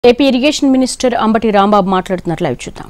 AP irrigation minister Ambati Rambabu మాట్లాడుతున్నారు live చూద్దాం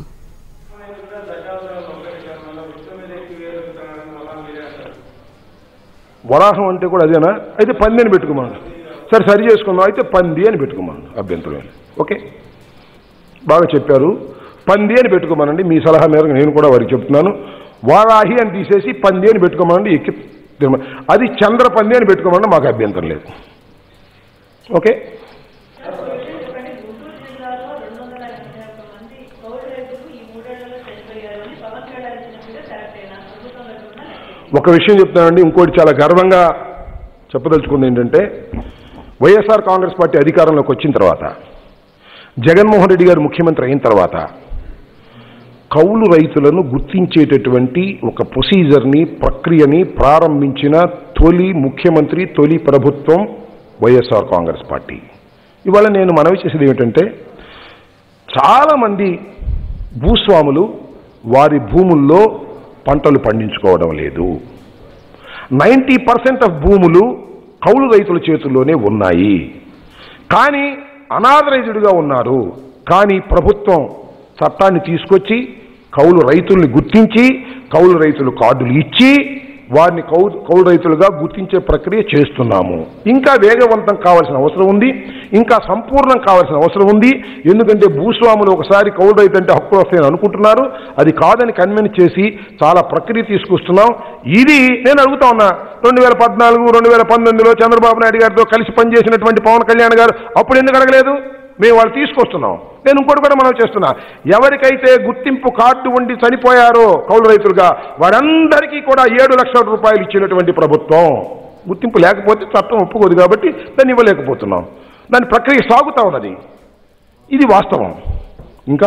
వరాహం అంటే కూడా అదేనా అయితే పంది అని పెట్టుకోమను సరే సరి చేసుకుందాం అయితే పంది అని పెట్టుకోమను అభ్యంతరం లేదు ఓకే బాగా చెప్పారు పంది అని పెట్టుకోమనండి మీ సలహా మేరకు నేను కూడా వారికి చెప్తున్నాను వారాహి అని తీసేసి పంది అని పెట్టుకోమనండి ఎక్కి తిరమ- అది చంద్ర పంది అని పెట్టుకోమని మాకు అభ్యంతరం లేదు ఓకే గుంటూరు జిల్లాలో రెండు వందల ఎనభై ఒక్క మంది కోవిడ్ రైతులు ఈ మూడేళ్లలో చనిపోయారు అని పవన్ కళ్యాణ్ ఇచ్చినట్టుగా కరెక్టేనా ప్రభుత్వం దగ్గర ఉన్న లెక్క ఒక విషయం చెప్తానండి ఇంకోటి చాలా గర్వంగా చెప్పదలుచుకుంది ఏంటంటే వైఎస్ఆర్ కాంగ్రెస్ పార్టీ అధికారంలోకి వచ్చిన తర్వాత జగన్మోహన్ రెడ్డి గారు ముఖ్యమంత్రి అయిన తర్వాత కౌలు రైతులను గుర్తించేటటువంటి ఒక ప్రొసీజర్ని ప్రక్రియని ప్రారంభించిన తొలి ముఖ్యమంత్రి తొలి ప్రభుత్వం వైఎస్ఆర్ కాంగ్రెస్ పార్టీ ఇవాళ నేను మనవి చేసేది ఏమిటంటే చాలామంది భూస్వాములు వారి భూముల్లో పంటలు పండించుకోవడం లేదు నైంటీ పర్సెంట్ ఆఫ్ భూములు కౌలు రైతుల చేతుల్లోనే ఉన్నాయి కానీ అనాథరైజ్డ్గా ఉన్నారు కానీ ప్రభుత్వం చట్టాన్ని తీసుకొచ్చి కౌలు రైతుల్ని గుర్తించి కౌలు రైతులు కార్డులు ఇచ్చి వారిని కౌ కౌలు రైతులుగా గుర్తించే ప్రక్రియ చేస్తున్నాము ఇంకా వేగవంతం కావాల్సిన అవసరం ఉంది ఇంకా సంపూర్ణం కావాల్సిన అవసరం ఉంది ఎందుకంటే భూస్వాములు ఒకసారి కౌలు రైతు అంటే హక్కులు వస్తాయని అనుకుంటున్నారు అది కాదని కన్విన్స్ చేసి చాలా ప్రక్రియ తీసుకొస్తున్నాం ఇది నేను అడుగుతా ఉన్నా రెండు వేల పద్నాలుగు రెండు వేల పంతొమ్మిదిలో చంద్రబాబు నాయుడు గారితో కలిసి పనిచేసినటువంటి పవన్ కళ్యాణ్ గారు అప్పుడు ఎందుకు అడగలేదు మేము వాళ్ళు తీసుకొస్తున్నాం నేను ఇంకోటి కూడా మనం చేస్తున్నా ఎవరికైతే గుర్తింపు కార్డు ఉండి చనిపోయారో కౌలు రైతులుగా వారందరికీ కూడా ఏడు లక్షల రూపాయలు ఇచ్చినటువంటి ప్రభుత్వం గుర్తింపు లేకపోతే చట్టం ఒప్పుకోదు కాబట్టి దాన్ని ఇవ్వలేకపోతున్నాం దాని ప్రక్రియ సాగుతా ఉన్నది ఇది వాస్తవం ఇంకా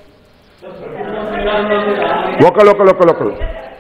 ఒకళ్ళొకళ్ళొకళ్ళొకళ్ళు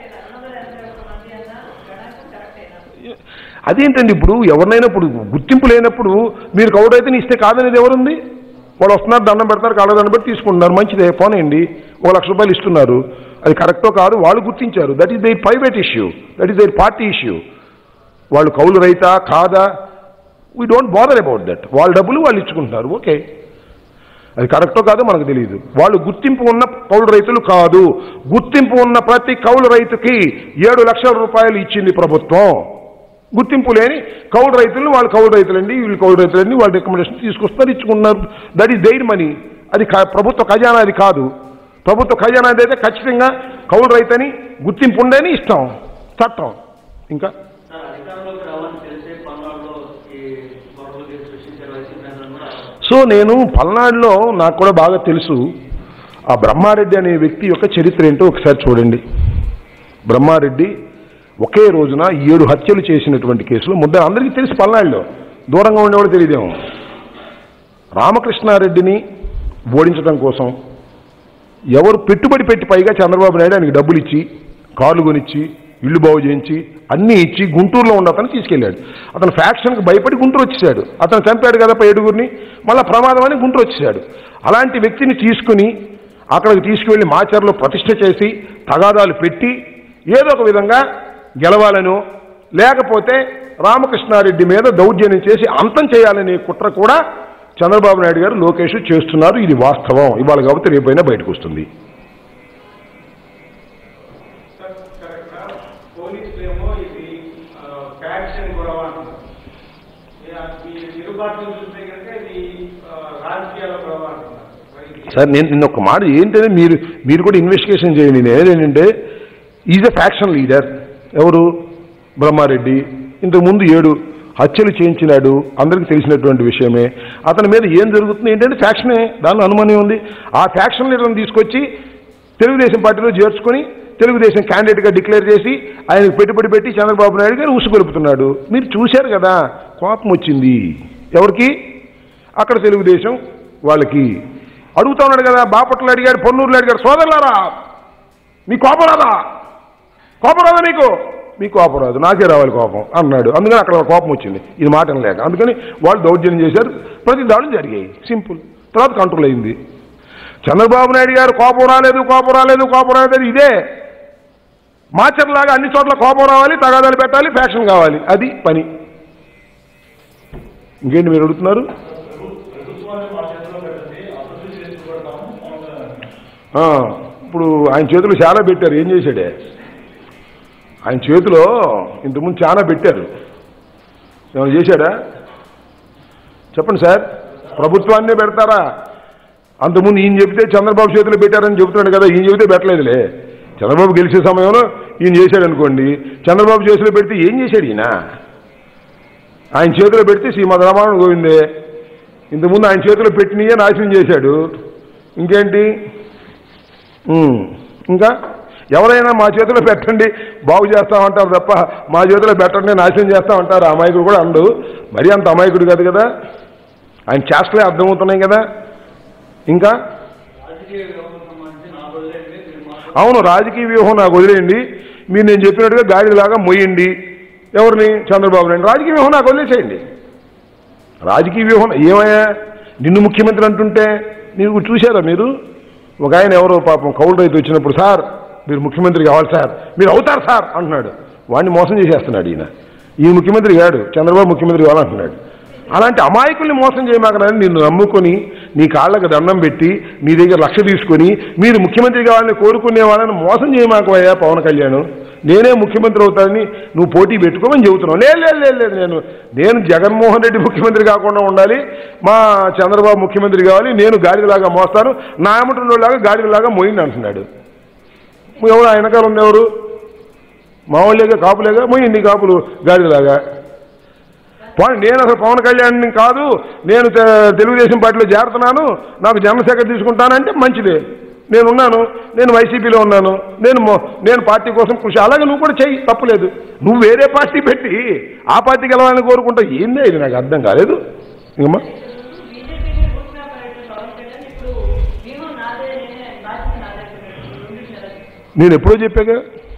అదేంటండి ఇప్పుడు ఎవరినైనా ఇప్పుడు గుర్తింపు లేనప్పుడు మీరు కౌడైతే ఇస్తే కాదనేది ఎవరుంది వాళ్ళు వస్తున్నారు దండం పెడతారు కాళ్ళ దండం పెట్టి తీసుకుంటున్నారు మంచిదే పోనేయండి ఒక లక్ష రూపాయలు ఇస్తున్నారు అది కరెక్టో కాదు వాళ్ళు గుర్తించారు that is their private issue that is their party issue వాళ్ళు కౌలు రైతా కాదా we don't bother about that వాళ్ళ డబ్బులు వాళ్ళు ఇచ్చుకుంటున్నారు ఓకే అది కరెక్టో కాదో మనకు తెలియదు వాళ్ళు గుర్తింపు ఉన్న కౌలు రైతులు కాదు గుర్తింపు ఉన్న ప్రతి కౌలు రైతుకి ఏడు లక్షల రూపాయలు ఇచ్చింది ప్రభుత్వం గుర్తింపు లేని కౌలు రైతులు వాళ్ళు కౌలు రైతులండి వీళ్ళు కౌలు రైతులండి వాళ్ళ రికమెండేషన్ తీసుకొస్తారు ఇచ్చుకుంటున్నారు దట్ ఈస్ దైర్ మనీ అది కా- ప్రభుత్వ ఖజానా అది కాదు ప్రభుత్వ ఖజానా అయితే ఖచ్చితంగా కౌలు రైతని గుర్తింపు ఉండని ఇష్టం చట్టం ఇంకా సార్ అధికారంలోకి రావాలని తెలిసే పల్నాడులో ఈ గొడవలు చేసి సృష్టించారు వైసీపీ నేతలు కూడా సో నేను పల్నాడులో నాకు కూడా బాగా తెలుసు ఆ బ్రహ్మారెడ్డి అనే వ్యక్తి యొక్క చరిత్ర ఏంటో ఒకసారి చూడండి బ్రహ్మారెడ్డి ఒకే రోజున ఏడు హత్యలు చేసినటువంటి కేసులో ముద్ద అందరికీ తెలుసు పల్నాడులో దూరంగా ఉండేవాడు తెలియదేమో రామకృష్ణారెడ్డిని ఓడించడం కోసం ఎవరు పెట్టుబడి పెట్టి పైగా చంద్రబాబు నాయుడు ఆయనకి డబ్బులు ఇచ్చి కార్లు కొనిచ్చి ఇల్లు బాగు చేయించి అన్నీ ఇచ్చి గుంటూరులో ఉన్న అతను తీసుకెళ్ళాడు అతను ఫ్యాక్షన్కి భయపడి గుంటూరు వచ్చేసాడు అతను చంపాడు కదా ఏడుగురిని మళ్ళీ ప్రమాదం అని గుంటూరు వచ్చేసాడు అలాంటి వ్యక్తిని తీసుకుని అక్కడికి తీసుకువెళ్ళి మాచర్లో ప్రతిష్ఠ చేసి తగాదాలు పెట్టి ఏదో ఒక విధంగా గెలవాలనో లేకపోతే రామకృష్ణారెడ్డి మీద దౌర్జన్యం చేసి అంతం చేయాలనే కుట్ర కూడా చంద్రబాబు నాయుడు గారు లోకేష్ చేస్తున్నారు ఇది వాస్తవం ఇవాళ కాబట్టి రేపైనా బయటకు వస్తుంది పోలీసులేమో ఇది ఫ్యాక్షన్ గొడవ అంటున్నారు ఈ- ఈ తిరుగుబాట్లు చూస్తే కనుక ఇది ఆ, రాజకీయాల గొడవ అంటున్నారు మరి ఇది సార్ నేను నిన్న ఒక మాట ఏంటంటే మీరు మీరు కూడా ఇన్వెస్టిగేషన్ చేయండి నేను ఏంటంటే ఈజ్ ఎ ఫ్యాక్షన్ లీడర్ ఎవరు బ్రహ్మారెడ్డి ఇంతకుముందు ఏడు హత్యలు చేయించినాడు అందరికీ తెలిసినటువంటి విషయమే అతని మీద ఏం జరుగుతుంది ఏంటంటే ఫ్యాక్షనే దానిలో అనుమానం ఉంది ఆ ఫ్యాక్షన్ లీడర్ని తీసుకొచ్చి తెలుగుదేశం పార్టీలో చేర్చుకొని తెలుగుదేశం క్యాండిడేట్గా డిక్లేర్ చేసి ఆయనకు పెట్టుబడి పెట్టి చంద్రబాబు నాయుడు గారు ఉసుగొలుపుతున్నాడు మీరు చూశారు కదా కోపం వచ్చింది ఎవరికి అక్కడ తెలుగుదేశం వాళ్ళకి అడుగుతా ఉన్నాడు కదా బాపట్ల అడిగాడు పొన్నూరులో అడిగాడు సోదరులారా మీ కోపం రాదా కోపం రాదా మీకు మీకు కోపం రాదు నాకే రావాలి కోపం అన్నాడు అందుకని అక్కడ కోపం వచ్చింది ఇది మాట లేక అందుకని వాళ్ళు దౌర్జన్యం చేశారు ప్రతి దాడులు జరిగాయి సింపుల్ తర్వాత కంట్రోల్ అయింది చంద్రబాబు నాయుడు గారు కోపం రాలేదు కోపం రాలేదు కోపం రాలేదు అని ఇదే మాచర్లాగా అన్ని చోట్ల కోపం రావాలి తగాదాలు పెట్టాలి ఫ్యాక్షన్ కావాలి అది పని ఇంకేంటి మీరు అడుగుతున్నారు ప్రభుత్వాన్ని వాళ్ళ చేతిలో పెడితే ఆ, ఇప్పుడు ఆయన చేతులు చాలా పెట్టారు ఏం చేశాడే ఆయన చేతిలో ఇంతకుముందు చాలా పెట్టారు ఏమైనా చేశాడా చెప్పండి సార్ ప్రభుత్వాన్నే పెడతారా అంతకుముందు ఈయన చెబితే చంద్రబాబు చేతిలో పెట్టారని చెబుతున్నాడు కదా ఈయన చెబితే పెట్టలేదులే చంద్రబాబు గెలిచే సమయంలో ఈయన చేశాడు అనుకోండి చంద్రబాబు చేతిలో పెడితే ఏం చేశాడు ఈయన ఆయన చేతిలో పెడితే శ్రీమద్ రామాయణ గోవిందే ఇంతకుముందు ఆయన చేతిలో పెట్టినయే నాశనం చేశాడు ఇంకేంటి ఉమ్, ఇంకా ఎవరైనా మా చేతిలో పెట్టండి బాగు చేస్తామంటారు తప్ప మా చేతిలో పెట్టండి నాశనం చేస్తామంటారు అమాయకుడు కూడా అండు మరీ అంత అమాయకుడు కాదు కదా ఆయన చేష్టలే అర్థమవుతున్నాయి కదా ఇంకా రాజకీయ వ్యవస్థకు సంబంధించి నాలుగు రోజులైంది మీరు మాట్లాడుతున్నారు. అవును రాజకీయ వ్యూహం నాకు వదిలేయండి మీరు నేను చెప్పినట్టుగా గాడిలాగా మొయ్యండి ఎవరిని చంద్రబాబు నాయుడు రాజకీయ వ్యూహం నాకు వదిలేసేయండి రాజకీయ వ్యూహం ఏమయ్యా నిన్ను ముఖ్యమంత్రి అంటుంటే నీకు చూశారా మీరు ఒక ఆయన ఎవరో పాపం కౌలు రైతు వచ్చినప్పుడు సార్ మీరు ముఖ్యమంత్రి కావాలి సార్ మీరు అవుతారు సార్ అంటున్నాడు వాడిని మోసం చేసేస్తున్నాడు ఈయన ఈ ముఖ్యమంత్రి కాడు చంద్రబాబు ముఖ్యమంత్రి కావాలంటున్నాడు అలాంటి అమాయకుల్ని మోసం చేయమాకనని నిన్ను నమ్ముకొని నీ కాళ్ళకు దండం పెట్టి నీ దగ్గర లక్ష తీసుకొని మీరు ముఖ్యమంత్రి కావాలని కోరుకునే వాళ్ళని మోసం చేయమాకవయ్యా పవన్ కళ్యాణ్ నేనే ముఖ్యమంత్రి అవుతానని నువ్వు పోటీ పెట్టుకోమని చెబుతున్నావు లేదు లేదు లేదు లేదు నేను నేను జగన్మోహన్ రెడ్డి ముఖ్యమంత్రి కాకుండా ఉండాలి మా చంద్రబాబు ముఖ్యమంత్రి కావాలి నేను గాడిదలాగా మోస్తాను నా ఏమంటున్నలాగా గాడిదలాగా మోయింది అంటున్నాడు ఎవరు ఆయన వెనకాల ఉంది ఎవరు మా వాళ్ళేగా కాపులేగా మోయింది కాపులు గాడిదలాగా పోనీ నేను అసలు పవన్ కళ్యాణ్ కాదు నేను తె- తెలుగుదేశం పార్టీలో చేరుతున్నాను నాకు జనసేన తీసుకుంటానంటే మంచిదే నేను ఉన్నాను నేను వైసీపీలో ఉన్నాను నేను మొ- నేను పార్టీ కోసం కృషి అలాగే నువ్వు కూడా చెయ్యి తప్పులేదు నువ్వు వేరే పార్టీ పెట్టి ఆ పార్టీకి వెళ్ళాలని కోరుకుంటావు ఏందే ఇది నాకు అర్థం కాలేదు ఇంకమ్మా బీజేపీని రూట్ మ్యాప్ అనేటువంటి పవన్ కళ్యాణ్ ఇప్పుడు వ్యూహం నాదే నేనే బాధ్యత నాదే అంటున్నాడు. రెండింటిని ఎలా నేను ఎప్పుడో చెప్పాగా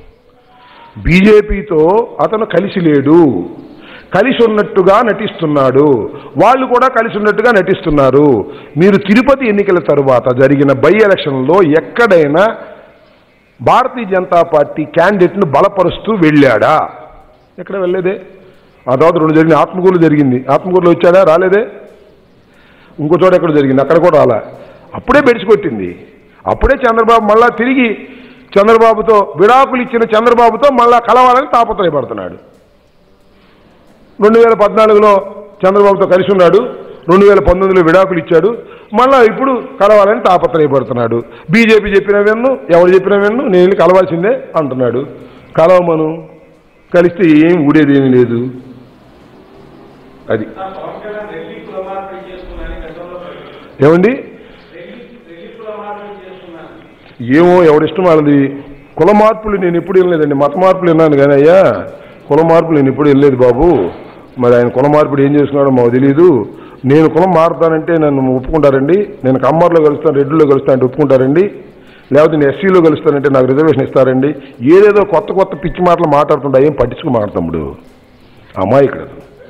బీజేపీతో అతను కలిసి లేడు కలిసి ఉన్నట్టుగా నటిస్తున్నాడు వాళ్ళు కూడా కలిసి ఉన్నట్టుగా నటిస్తున్నారు మీరు తిరుపతి ఎన్నికల తరువాత జరిగిన బై ఎలక్షన్లో ఎక్కడైనా భారతీయ జనతా పార్టీ క్యాండిడేట్ను బలపరుస్తూ వెళ్ళాడా ఎక్కడ వెళ్ళలేదే ఆ తర్వాత రెండు జరిగిన ఆత్మకూరులో జరిగింది ఆత్మకూరులో వచ్చాడా రాలేదే ఇంకో చోట ఎక్కడ జరిగింది అక్కడ కూడా రాలా అప్పుడే బెడిచికొట్టింది అప్పుడే చంద్రబాబు మళ్ళా తిరిగి చంద్రబాబుతో విడాకులు ఇచ్చిన చంద్రబాబుతో మళ్ళా కలవాలని తాపత్రయపడుతున్నాడు రెండు వేల పద్నాలుగులో చంద్రబాబుతో కలిసి ఉన్నాడు రెండు వేల పంతొమ్మిదిలో విడాకులు ఇచ్చాడు మళ్ళా ఇప్పుడు కలవాలని తాపత్రయపడుతున్నాడు బీజేపీ చెప్పిన వెన్ను ఎవరు చెప్పిన వెన్ను నేను వెళ్ళి కలవాల్సిందే అంటున్నాడు కలవమను కలిస్తే ఏం ఊడేదేమీ లేదు అది ఆ పవన్ కళ్యాణ్ రెడ్డి కులమార్పిడి చేసుకున్నాను గతంలో ఏమండి రెడ్డి రెడ్డి కులమార్పిడి చేసుకున్నాను ఏమో ఎవరిష్టం వాళ్ళది కుల మార్పులు నేను ఎప్పుడు వెళ్ళలేదండి మత మార్పులు విన్నాను కానీ అయ్యా కుల మార్పులు నేను ఎప్పుడు వెళ్ళలేదు బాబు మరి ఆయన కుల మార్పుడు ఏం చేసుకున్నాడో మాకు తెలియదు నేను కులం మారుతానంటే నన్ను ఒప్పుకుంటారండి నేను కమ్మర్లో కలుస్తాను రెడ్డిలో కలుస్తాను అంటే ఒప్పుకుంటారండి లేకపోతే నేను ఎస్సీలో కలుస్తానంటే నాకు రిజర్వేషన్ ఇస్తారండి ఏదేదో కొత్త కొత్త పిచ్చి మాటలు మాట్లాడుతుంటా ఏం పట్టించుకు మాట్లాడతాడు అమాయకుడు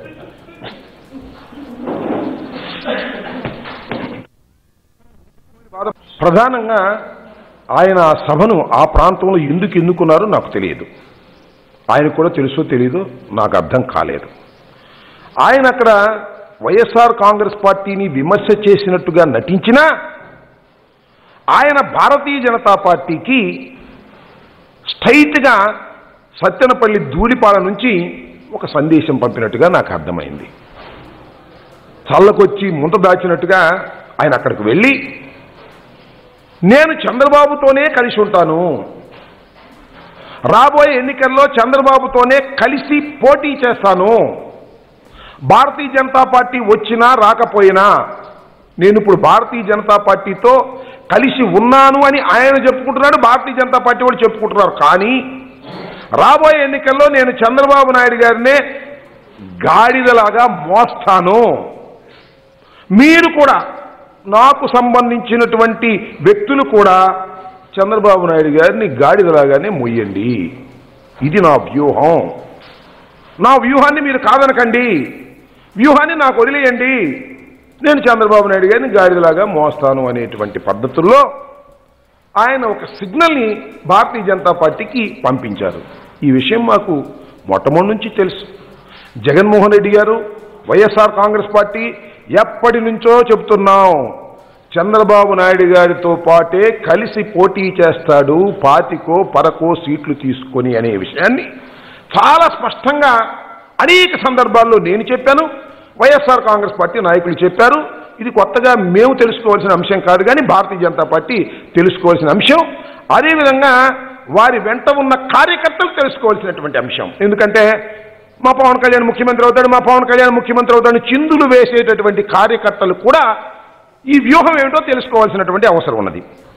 ప్రధానంగా ఆయన ఆ సభను ఆ ప్రాంతంలో ఎందుకు ఎన్నుకున్నారో నాకు తెలియదు ఆయనకు కూడా తెలుసో తెలియదో నాకు అర్థం కాలేదు ఆయన అక్కడ వైఎస్ఆర్ కాంగ్రెస్ పార్టీని విమర్శ చేసినట్టుగా నటించినా ఆయన భారతీయ జనతా పార్టీకి స్ట్రైట్గా సత్తెనపల్లి ధూళిపాల నుంచి ఒక సందేశం పంపినట్టుగా నాకు అర్థమైంది చల్లకొచ్చి ముంత దాచినట్టుగా ఆయన అక్కడికి వెళ్ళి నేను చంద్రబాబుతోనే కలిసి ఉంటాను రాబోయే ఎన్నికల్లో చంద్రబాబుతోనే కలిసి పోటీ చేస్తాను భారతీయ జనతా పార్టీ వచ్చినా రాకపోయినా నేను ఇప్పుడు భారతీయ జనతా పార్టీతో కలిసి ఉన్నాను అని ఆయన చెప్పుకుంటున్నాడు భారతీయ జనతా పార్టీ వాళ్ళు చెప్పుకుంటున్నారు కానీ రాబోయే ఎన్నికల్లో నేను చంద్రబాబు నాయుడు గారినే గాడిదలాగా మోస్తాను మీరు కూడా నాకు సంబంధించినటువంటి వ్యక్తులు కూడా చంద్రబాబు నాయుడు గారిని గాడిదలాగానే మొయ్యండి ఇది నా వ్యూహం నా వ్యూహాన్ని మీరు కాదనకండి వ్యూహాన్ని నాకు వదిలేయండి నేను చంద్రబాబు నాయుడు గారిని గాడిదలాగా మోస్తాను అనేటువంటి పద్ధతుల్లో ఆయన ఒక సిగ్నల్ని భారతీయ జనతా పార్టీకి పంపించారు ఈ విషయం మాకు మొట్టమొదటి నుంచి తెలుసు జగన్మోహన్ రెడ్డి గారు వైఎస్ఆర్ కాంగ్రెస్ పార్టీ ఎప్పటి నుంచో చెబుతున్నాం చంద్రబాబు నాయుడు గారితో పాటే కలిసి పోటీ చేస్తాడు పాతికో పరకో సీట్లు తీసుకొని అనే విషయాన్ని చాలా స్పష్టంగా అనేక సందర్భాల్లో నేను చెప్పాను వైఎస్ఆర్ కాంగ్రెస్ పార్టీ నాయకులు చెప్పారు ఇది కొత్తగా మేము తెలుసుకోవాల్సిన అంశం కాదు కానీ భారతీయ జనతా పార్టీ తెలుసుకోవాల్సిన అంశం అదేవిధంగా వారి వెంట ఉన్న కార్యకర్తలు తెలుసుకోవాల్సినటువంటి అంశం ఎందుకంటే మా పవన్ కళ్యాణ్ ముఖ్యమంత్రి అవుతాడు మా పవన్ కళ్యాణ్ ముఖ్యమంత్రి అవుతాడు చిందులు వేసేటటువంటి కార్యకర్తలు కూడా ఈ వ్యూహం ఏమిటో తెలుసుకోవాల్సినటువంటి అవసరం ఉన్నది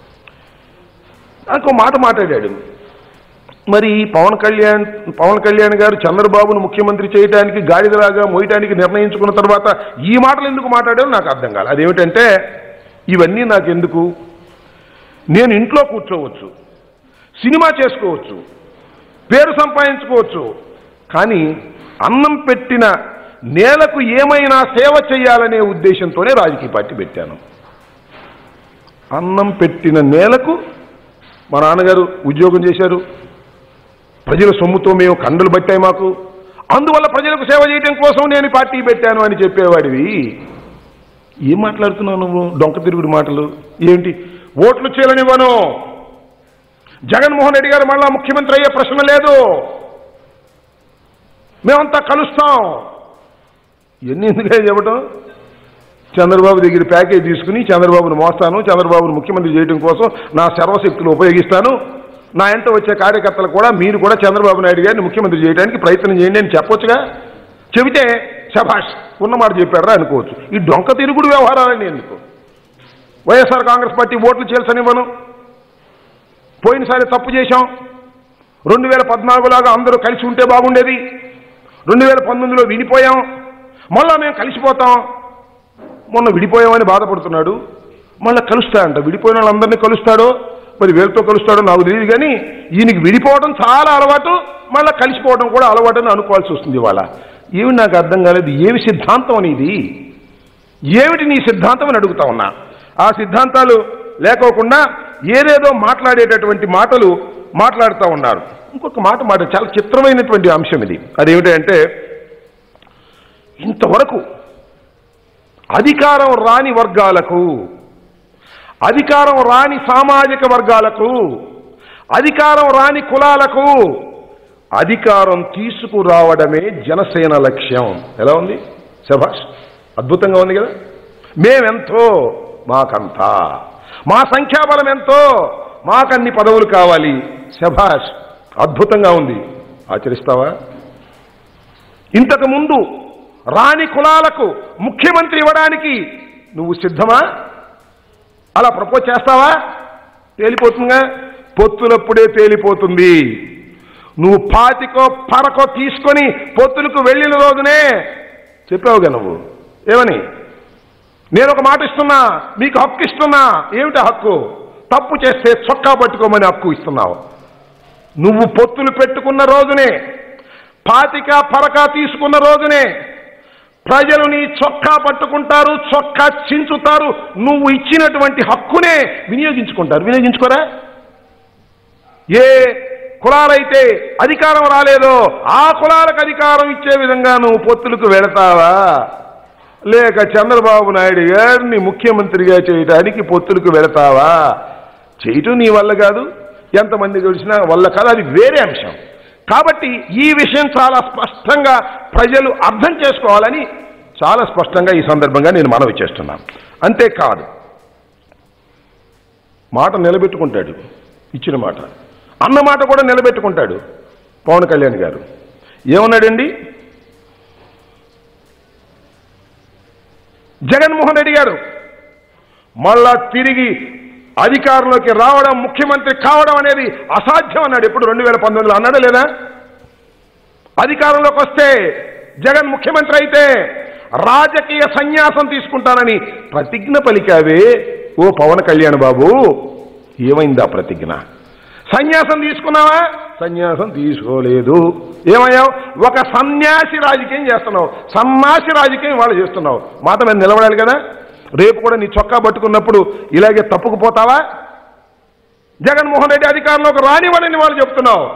నాకు మాట మాట్లాడాడు మరి పవన్ కళ్యాణ్ పవన్ కళ్యాణ్ గారు చంద్రబాబును ముఖ్యమంత్రి చేయడానికి గాడిదలాగా మోయటానికి నిర్ణయించుకున్న తర్వాత ఈ మాటలు ఎందుకు మాట్లాడారో నాకు అర్థం కాదు అదేమిటంటే ఇవన్నీ నాకెందుకు నేను ఇంట్లో కూర్చోవచ్చు సినిమా చేసుకోవచ్చు పేరు సంపాదించుకోవచ్చు కానీ అన్నం పెట్టిన నేలకు ఏమైనా సేవ చేయాలనే ఉద్దేశంతోనే రాజకీయ పార్టీ పెట్టాను అన్నం పెట్టిన నేలకు మా నాన్నగారు ఉద్యోగం చేశారు ప్రజల సొమ్ముతో మేము కండలు పట్టాయి మాకు అందువల్ల ప్రజలకు సేవ చేయడం కోసం నేను ఈ పార్టీ పెట్టాను అని చెప్పేవాడివి ఏం మాట్లాడుతున్నావు నువ్వు డొంక తిరుగుడు మాటలు ఏంటి ఓట్లు చేయలనివ్వను జగన్మోహన్ రెడ్డి గారు మళ్ళా ముఖ్యమంత్రి అయ్యే ప్రశ్న లేదు మేమంతా కలుస్తాం ఎన్ని ఎందుకే చెప్పటం చంద్రబాబు దగ్గర ప్యాకేజ్ తీసుకుని చంద్రబాబును మోస్తాను చంద్రబాబును ముఖ్యమంత్రి చేయడం కోసం నా సర్వశక్తులు ఉపయోగిస్తాను నా ఎంట వచ్చే కార్యకర్తలు కూడా మీరు కూడా చంద్రబాబు నాయుడు గారిని ముఖ్యమంత్రి చేయడానికి ప్రయత్నం చేయండి అని చెప్పొచ్చుగా చెబితే శభాష్ ఉన్నమాట చెప్పారా అనుకోవచ్చు ఈ డొంక తిరుగుడు వ్యవహారాలని ఎందుకు వైఎస్ఆర్ కాంగ్రెస్ పార్టీ ఓట్లు చేల్సనివ్వను పోయినసారి తప్పు చేశాం రెండు వేల పద్నాలుగులాగా అందరూ కలిసి ఉంటే బాగుండేది రెండు వేల పంతొమ్మిదిలో విడిపోయాం మళ్ళా మేము కలిసిపోతాం మొన్న విడిపోయామని బాధపడుతున్నాడు మళ్ళీ కలుస్తా అంట విడిపోయిన వాళ్ళందరినీ కలుస్తాడో మరి వీళ్ళతో కలుస్తాడో నాకు తెలియదు కానీ ఈయనకి విడిపోవడం చాలా అలవాటు మళ్ళీ కలిసిపోవడం కూడా అలవాటు అని అనుకోవాల్సి వస్తుంది ఇవాళ ఏమి నాకు అర్థం కాలేదు ఏమి సిద్ధాంతం అనేది ఏమిటి నీ సిద్ధాంతం అని అడుగుతా ఉన్నా ఆ సిద్ధాంతాలు లేకోకుండా ఏదేదో మాట్లాడేటటువంటి మాటలు మాట్లాడుతూ ఉన్నారు ఇంకొక మాట మాట చాలా చిత్రమైనటువంటి అంశం ఇది అదేమిటంటే ఇంతవరకు అధికారం రాని వర్గాలకు అధికారం రాని సామాజిక వర్గాలకు అధికారం రాని కులాలకు అధికారం తీసుకురావడమే జనసేన లక్ష్యం ఎలా ఉంది శభాష్ అద్భుతంగా ఉంది కదా మేమెంతో మాకంతా మా సంఖ్యాబలం ఎంతో మాకన్ని పదవులు కావాలి శభాష్ అద్భుతంగా ఉంది ఆచరిస్తావా ఇంతకు ముందు రాని కులాలకు ముఖ్యమంత్రి ఇవ్వడానికి నువ్వు సిద్ధమా అలా ప్రపోజ్ చేస్తావా తేలిపోతుందిగా పొత్తులప్పుడే తేలిపోతుంది నువ్వు పాతికో పరకో తీసుకొని పొత్తులకు వెళ్ళిన రోజునే చెప్పావుగా నువ్వు ఏమని నేను ఒక మాట ఇస్తున్నా మీకు హక్కు ఇస్తున్నా ఏమిటి హక్కు తప్పు చేస్తే చొక్కా పట్టుకోమని హక్కు ఇస్తున్నావు నువ్వు పొత్తులు పెట్టుకున్న రోజునే పాతిక పరక తీసుకున్న రోజునే ప్రజలు నీ చొక్కా పట్టుకుంటారు చొక్కా చించుతారు నువ్వు ఇచ్చినటువంటి హక్కునే వినియోగించుకుంటారు వినియోగించుకోరా ఏ కులాలైతే అధికారం రాలేదో ఆ కులాలకు అధికారం ఇచ్చే విధంగా నువ్వు పొత్తులకు వెళతావా లేక చంద్రబాబు నాయుడు గారిని ముఖ్యమంత్రిగా చేయడానికి పొత్తులకు వెళతావా చేయటం నీ వల్ల కాదు ఎంతమంది కలిసినా వల్ల కాదు అది వేరే అంశం కాబట్టి ఈ విషయం చాలా స్పష్టంగా ప్రజలు అర్థం చేసుకోవాలని చాలా స్పష్టంగా ఈ సందర్భంగా నేను మనవి చేస్తున్నాను అంతేకాదు మాట నిలబెట్టుకుంటాడు ఇచ్చిన మాట అన్న మాట కూడా నిలబెట్టుకుంటాడు పవన్ కళ్యాణ్ గారు ఏమన్నాడండి జగన్మోహన్ రెడ్డి గారు మళ్ళా తిరిగి అధికారంలోకి రావడం ముఖ్యమంత్రి కావడం అనేది అసాధ్యం అన్నాడు ఎప్పుడు రెండు వేల పంతొమ్మిదిలో అన్నాడా లేదా అధికారంలోకి వస్తే జగన్ ముఖ్యమంత్రి అయితే రాజకీయ సన్యాసం తీసుకుంటానని ప్రతిజ్ఞ పలికావే ఓ పవన్ కళ్యాణ్ బాబు ఏమైందా ప్రతిజ్ఞ సన్యాసం తీసుకున్నావా సన్యాసం తీసుకోలేదు ఏమయ్యావు ఒక సన్యాసి రాజకీయం చేస్తున్నావు సన్నాసి రాజకీయం వాళ్ళు చేస్తున్నావు మాట మీద నిలబడాలి కదా రేపు కూడా నీ చొక్కా పట్టుకున్నప్పుడు ఇలాగే తప్పుకుపోతావా జగన్మోహన్ రెడ్డి అధికారంలోకి రానివ్వనని వాళ్ళు చెప్తున్నావు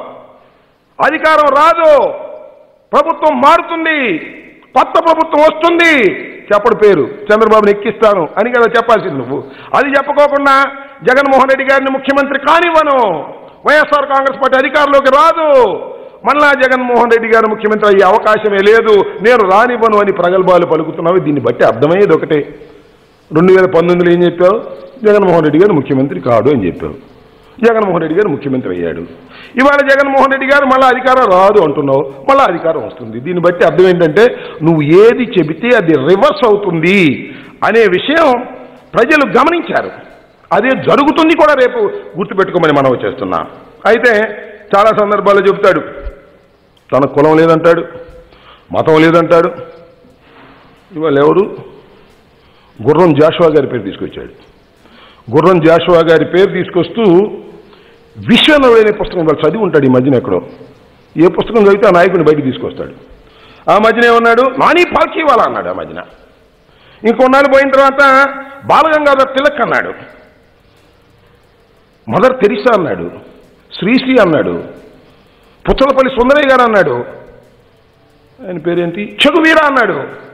అధికారం రాదు ప్రభుత్వం మారుతుంది కొత్త ప్రభుత్వం వస్తుంది చెప్పడు పేరు చంద్రబాబుని ఎక్కిస్తాను అని కదా చెప్పాల్సింది నువ్వు అది చెప్పకోకుండా జగన్మోహన్ రెడ్డి గారిని ముఖ్యమంత్రి కానివ్వను వైఎస్ఆర్ కాంగ్రెస్ పార్టీ అధికారంలోకి రాదు మళ్ళా జగన్మోహన్ రెడ్డి గారు ముఖ్యమంత్రి అయ్యే అవకాశమే లేదు నేను రానివ్వను అని ప్రగల్భాలు పలుకుతున్నావు దీన్ని బట్టి అర్థమయ్యేది ఒకటే రెండు వేల పంతొమ్మిదిలో ఏం చెప్పావు జగన్మోహన్ రెడ్డి గారు ముఖ్యమంత్రి కాడు అని చెప్పావు జగన్మోహన్ రెడ్డి గారు ముఖ్యమంత్రి అయ్యాడు ఇవాళ జగన్మోహన్ రెడ్డి గారు మళ్ళీ అధికారం రాదు అంటున్నావు మళ్ళీ అధికారం వస్తుంది దీన్ని బట్టి అర్థం ఏంటంటే నువ్వు ఏది చెబితే అది రివర్స్ అవుతుంది అనే విషయం ప్రజలు గమనించారు అదే జరుగుతుంది కూడా రేపు గుర్తుపెట్టుకోమని మనం చేస్తున్నా అయితే చాలా సందర్భాల్లో చెబుతాడు తన కులం లేదంటాడు మతం లేదంటాడు ఇవాళ ఎవరు గుర్రం జాషువా గారి పేరు తీసుకొచ్చాడు గుర్రం జాషువా గారి పేరు తీసుకొస్తూ విశ్వంలో అనే పుస్తకం వాళ్ళు చదివి ఉంటాడు ఈ మధ్యన ఎక్కడో ఏ పుస్తకం చదివితే ఆ నాయకుడిని బయటికి తీసుకొస్తాడు ఆ మధ్యన ఏమన్నాడు నాని పాల్కీవాలా అన్నాడు ఆ మధ్యన ఇంకొన్నాళ్ళు పోయిన తర్వాత బాలగంగాధర్ తిలక్ అన్నాడు మదర్ తెరిసా అన్నాడు శ్రీశ్రీ అన్నాడు పుచ్చలపల్లి సుందరయ్య గారు అన్నాడు ఆయన పేరేంటి చెగువీర అన్నాడు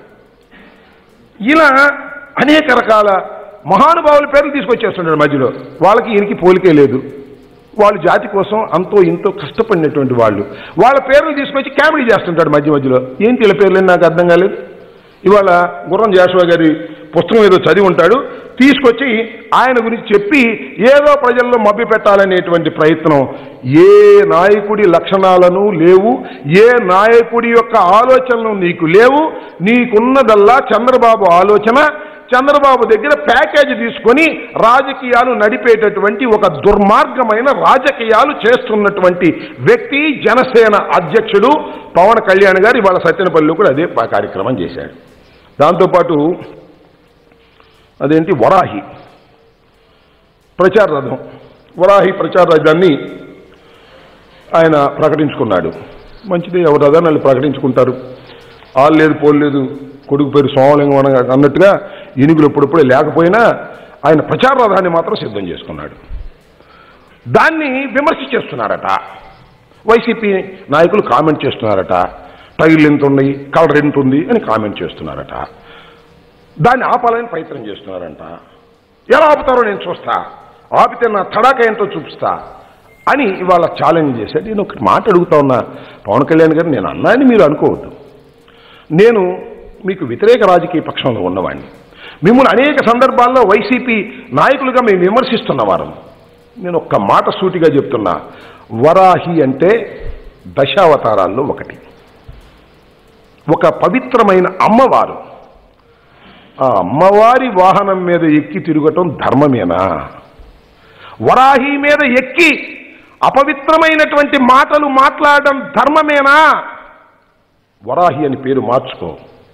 ఇలా అనేక రకాల మహానుభావుల పేర్లు తీసుకొచ్చేస్తున్నాడు మధ్యలో వాళ్ళకి ఈయనకి పోలికే లేదు వాళ్ళు జాతి కోసం అంతో ఇంతో కష్టపడినటువంటి వాళ్ళు వాళ్ళ పేర్లు తీసుకొచ్చి కామెడీ చేస్తుంటాడు మధ్య మధ్యలో ఏంటి వీళ్ళ పేర్లు నాకు అర్థం కాలేదు ఇవాళ గుర్రం జాషువా గారి పుస్తకం ఏదో చదివి ఉంటాడు తీసుకొచ్చి ఆయన గురించి చెప్పి ఏదో ప్రజల్లో మభ్య పెట్టాలనేటువంటి ప్రయత్నం ఏ నాయకుడి లక్షణాలను లేవు ఏ నాయకుడి యొక్క ఆలోచనలు నీకు లేవు నీకున్నదల్లా చంద్రబాబు ఆలోచన చంద్రబాబు దగ్గర ప్యాకేజీ తీసుకొని రాజకీయాలు నడిపేటటువంటి ఒక దుర్మార్గమైన రాజకీయాలు చేస్తున్నటువంటి వ్యక్తి జనసేన అధ్యక్షుడు పవన్ కళ్యాణ్ గారు ఇవాళ సత్యనపల్లిలో కూడా అదే ప- కార్యక్రమం చేశాడు దాంతోపాటు అదేంటి వరాహి ప్రచార రథం వరాహి ప్రచార రథాన్ని ఆయన ప్రకటించుకున్నాడు మంచిది ఎవరు రథాన్ని ప్రకటించుకుంటారు ఆలు లేదు పోలు లేదు కొడుకు పేరు సోమలింగం అనగా అన్నట్టుగా ఎనుగులు ఎప్పుడప్పుడే లేకపోయినా ఆయన ప్రచార రథాన్ని మాత్రం సిద్ధం చేసుకున్నాడు దాన్ని విమర్శ చేస్తున్నారట వైసీపీ నాయకులు కామెంట్ చేస్తున్నారట టైర్లు ఎంత ఉన్నాయి కలర్ ఎంత ఉంది అని కామెంట్ చేస్తున్నారట దాన్ని ఆపాలని ప్రయత్నం చేస్తున్నారంట ఎలా ఆపుతారో నేను చూస్తా ఆపితే నా తడాక ఏంటో చూపిస్తా అని ఇవాళ ఛాలెంజ్ చేశాడు నేను ఒక మాట అడుగుతా ఉన్నా పవన్ కళ్యాణ్ గారు నేను అన్నా అని మీరు అనుకోవద్దు నేను మీకు వ్యతిరేక రాజకీయ పక్షంలో ఉన్నవాడిని మిమ్మల్ని అనేక సందర్భాల్లో వైసీపీ నాయకులుగా మేము విమర్శిస్తున్నవారం నేను ఒక్క మాట సూటిగా చెప్తున్నా వరాహి అంటే దశావతారాల్లో ఒకటి ఒక పవిత్రమైన అమ్మవారు ఆ అమ్మవారి వాహనం మీద ఎక్కి తిరగటం ధర్మమేనా వరాహి మీద ఎక్కి అపవిత్రమైనటువంటి మాటలు మాట్లాడడం ధర్మమేనా వరాహి అని పేరు మార్చుకో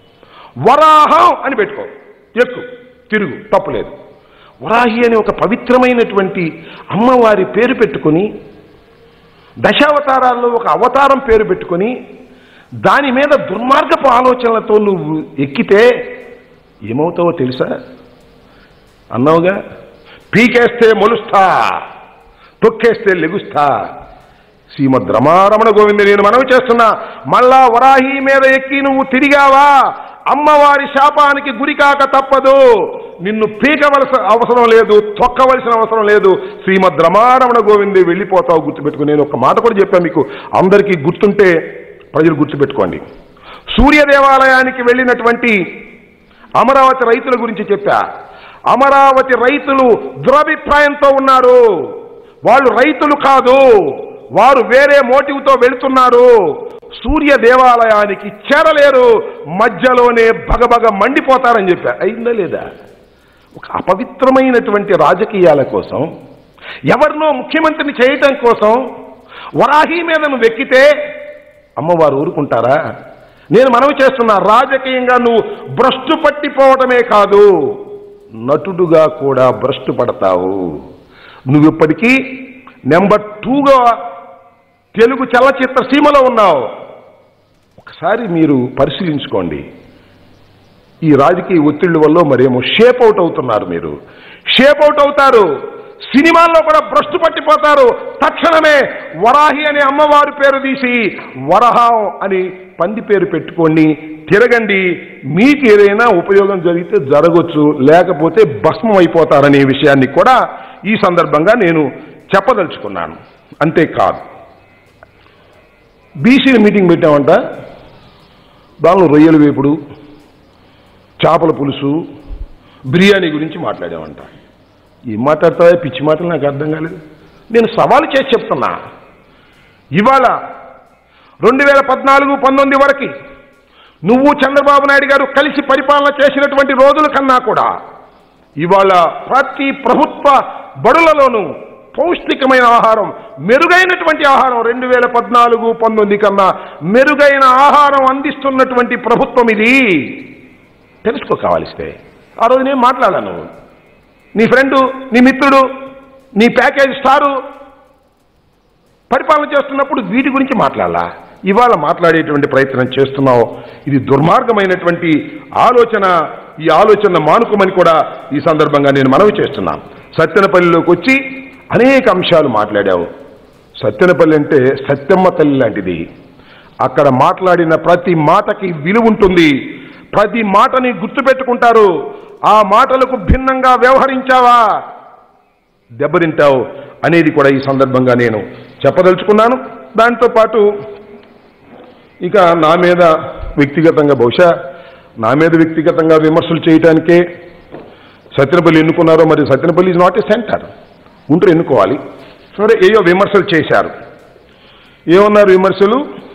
వరాహం అని పెట్టుకో ఎక్కు తిరుగు తప్పులేదు వరాహి అని ఒక పవిత్రమైనటువంటి అమ్మవారి పేరు పెట్టుకొని దశావతారాల్లో ఒక అవతారం పేరు పెట్టుకొని దాని మీద దుర్మార్గపు ఆలోచనలతో నువ్వు ఎక్కితే ఏమవుతావో తెలుసా అన్నావుగా పీకేస్తే మొలుస్తా తొక్కేస్తే లెగుస్తా శ్రీమద్ రమారమణ గోవింద నేను మనవి చేస్తున్నా మళ్ళా వరాహి మీద ఎక్కి నువ్వు తిరిగావా అమ్మవారి శాపానికి గురికాక తప్పదు నిన్ను పీకవలసిన అవసరం లేదు తొక్కవలసిన అవసరం లేదు శ్రీమద్ రమారమణ గోవిందే వెళ్ళిపోతావు గుర్తుపెట్టుకో నేను ఒక మాట కూడా చెప్పాను మీకు అందరికీ గుర్తుంటే ప్రజలు గుర్తుపెట్టుకోండి సూర్య దేవాలయానికి వెళ్ళినటువంటి అమరావతి రైతుల గురించి చెప్పా అమరావతి రైతులు దురభిప్రాయంతో ఉన్నారు వాళ్ళు రైతులు కాదు వారు వేరే మోటివ్తో వెళుతున్నారు సూర్య దేవాలయానికి చేరలేరు మధ్యలోనే భగభగ మండిపోతారని చెప్పా అయిందా లేదా ఒక అపవిత్రమైనటువంటి రాజకీయాల కోసం ఎవరినో ముఖ్యమంత్రిని చేయటం కోసం వరాహి మీద నువ్వు ఎక్కితే అమ్మవారు ఊరుకుంటారా నేను మనవి చేస్తున్నా రాజకీయంగా నువ్వు భ్రష్టు పట్టిపోవటమే కాదు నటుడుగా కూడా భ్రష్టు పడతావు నువ్వు ఇప్పటికీ నెంబర్ టూగా తెలుగు చలచిత్ర సీమలో ఉన్నావు ఒకసారి మీరు పరిశీలించుకోండి ఈ రాజకీయ ఒత్తిళ్ల వల్ల మరేమో షేప్ అవుట్ అవుతున్నారు మీరు షేప్ అవుట్ అవుతారు సినిమాల్లో కూడా భ్రష్టు పట్టిపోతారు తక్షణమే వరాహి అనే అమ్మవారి పేరు తీసి వరహం అని పంది పేరు పెట్టుకోండి తిరగండి మీకు ఏదైనా ఉపయోగం జరిగితే జరగచ్చు లేకపోతే భస్మం అయిపోతారనే విషయాన్ని కూడా ఈ సందర్భంగా నేను చెప్పదలుచుకున్నాను అంతేకాదు బీసీ మీటింగ్ పెట్టామంట దానిలో రొయ్యల వేపుడు చేపల పులుసు బిర్యానీ గురించి మాట్లాడామంట ఏం మాట్లాడతావా పిచ్చి మాటలు నాకు అర్థం కాలేదు నేను సవాలు చేసి చెప్తున్నా ఇవాళ రెండు వేల పద్నాలుగు పంతొమ్మిది వరకు నువ్వు చంద్రబాబు నాయుడు గారు కలిసి పరిపాలన చేసినటువంటి రోజుల కన్నా కూడా ఇవాళ ప్రతి ప్రభుత్వ బడులలోనూ పౌష్టికమైన ఆహారం మెరుగైనటువంటి ఆహారం రెండు వేల పద్నాలుగు పంతొమ్మిది కన్నా మెరుగైన ఆహారం అందిస్తున్నటువంటి ప్రభుత్వం ఇది తెలుసుకో కావాలిస్తే ఆ రోజు నేను మాట్లాడాను నీ ఫ్రెండు నీ మిత్రుడు నీ ప్యాకేజ్ స్టారు పరిపాలన చేస్తున్నప్పుడు వీటి గురించి మాట్లాడాలా ఇవాళ మాట్లాడేటువంటి ప్రయత్నం చేస్తున్నావు ఇది దుర్మార్గమైనటువంటి ఆలోచన ఈ ఆలోచన మానుకోమని కూడా ఈ సందర్భంగా నేను మనవి చేస్తున్నాను సత్యనపల్లిలోకి వచ్చి అనేక అంశాలు మాట్లాడావు సత్యనపల్లి అంటే సత్యమ్మ తల్లి లాంటిది అక్కడ మాట్లాడిన ప్రతి మాటకి విలువ ఉంటుంది ప్రతి మాటని గుర్తుపెట్టుకుంటారు ఆ మాటలకు భిన్నంగా వ్యవహరించావా దెబ్బతింటావు అనేది కూడా ఈ సందర్భంగా నేను చెప్పదలుచుకున్నాను దాంతో పాటు ఇక నా మీద వ్యక్తిగతంగా బహుశా నా మీద వ్యక్తిగతంగా విమర్శలు చేయడానికే సత్యనపల్లి ఎన్నుకున్నారో మరి Satyanapalli is not a centre Guntur ఎన్నుకోవాలి సరే ఏయో విమర్శలు చేశారు ఏమన్నారు విమర్శలు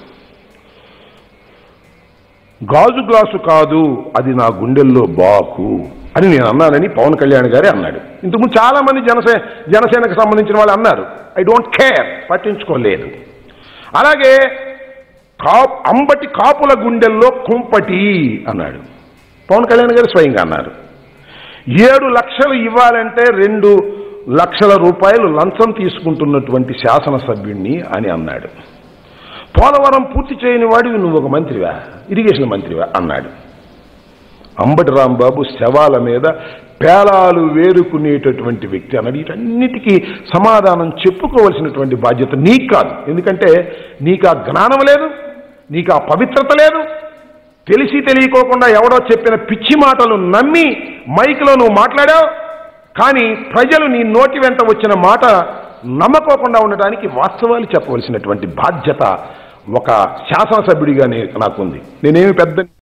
గాజు గ్లాసు కాదు అది నా గుండెల్లో బాకు అని నేను అన్నానని పవన్ కళ్యాణ్ గారే అన్నాడు ఇంతకుముందు చాలా మంది జనసేన జనసేనకు సంబంధించిన వాళ్ళు అన్నారు ఐ డోంట్ కేర్ పట్టించుకోలేదు అలాగే కా అంబటి కాపుల గుండెల్లో కుంపటి అన్నాడు పవన్ కళ్యాణ్ గారు స్వయంగా అన్నారు ఏడు లక్షలు ఇవ్వాలంటే రెండు లక్షల రూపాయలు లంచం తీసుకుంటున్నటువంటి శాసనసభ్యుణ్ణి అని అన్నాడు పోలవరం పూర్తి చేయని వాడివి నువ్వు ఒక మంత్రివా ఇరిగేషన్ మంత్రివా అన్నాడు అంబటి రాంబాబు శవాల మీద పేలాలు వేరుకునేటటువంటి వ్యక్తి అన్నాడు వీటన్నిటికీ సమాధానం చెప్పుకోవలసినటువంటి బాధ్యత నీకు కాదు ఎందుకంటే నీకు ఆ జ్ఞానం లేదు నీకు ఆ పవిత్రత లేదు తెలిసి తెలియకోకుండా ఎవడో చెప్పిన పిచ్చి మాటలు నమ్మి మైక్లో నువ్వు మాట్లాడావు కానీ ప్రజలు నీ నోటి వెంట వచ్చిన మాట నమ్మకోకుండా ఉండడానికి వాస్తవాలు చెప్పవలసినటువంటి బాధ్యత ఒక శాసనసభ్యుడిగా నే- నాకుంది నేనేమి పెద్ద